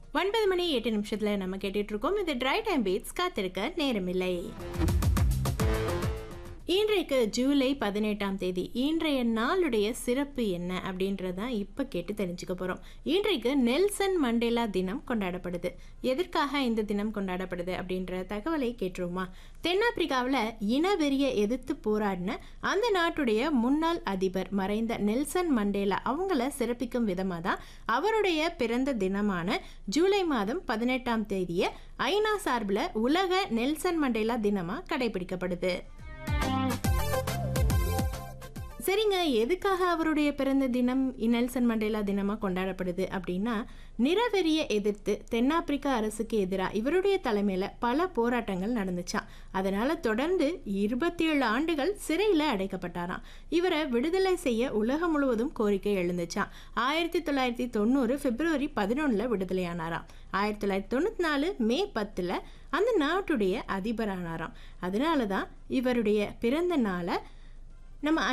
ஒன்பது மணி எட்டு நிமிஷத்துல நம்ம கேட்டுட்டு இருக்கோம் இது ட்ரை டைம் பீட்ஸ் காத்திருக்க நேரமில்லை இன்றைக்கு ஜூலை பதினெட்டாம் தேதி இன்றைய நாளுடைய சிறப்பு என்ன அப்படின்றதான் இப்போ கேட்டு தெரிஞ்சுக்க போகிறோம் இன்றைக்கு நெல்சன் மண்டேலா தினம் கொண்டாடப்படுது எதற்காக இந்த தினம் கொண்டாடப்படுது அப்படின்ற தகவலை கேட்டுருமா தென்னாப்பிரிக்காவில் இனவெறியை எதிர்த்து போராடின அந்த நாட்டுடைய முன்னாள் அதிபர் மறைந்த நெல்சன் மண்டேலா அவங்கள சிறப்பிக்கும் விதமாக தான் அவருடைய பிறந்த தினமான ஜூலை மாதம் பதினெட்டாம் தேதியை ஐநா சார்பில் உலக நெல்சன் மண்டேலா தினமாக கடைபிடிக்கப்படுது சரிங்க எதுக்காக அவருடைய பிறந்த தினம் நெல்சன் மண்டேலா தினமாக கொண்டாடப்படுது அப்படின்னா நிறவெறியை எதிர்த்து தென்னாப்பிரிக்கா அரசுக்கு எதிராக இவருடைய தலைமையில் பல போராட்டங்கள் நடந்துச்சாம் அதனால் தொடர்ந்து இருபத்தி ஏழு ஆண்டுகள் சிறையில் அடைக்கப்பட்டாராம் இவரை விடுதலை செய்ய உலகம் முழுவதும் கோரிக்கை எழுந்துச்சாம் ஆயிரத்தி தொள்ளாயிரத்தி தொண்ணூறு பிப்ரவரி பதினொன்றில் விடுதலையானாராம் ஆயிரத்தி தொள்ளாயிரத்தி தொண்ணூற்றி நாலு மே பத்தில் அந்த நாட்டுடைய அதிபரானாராம் அதனால தான் இவருடைய பிறந்த நாளை நம்ம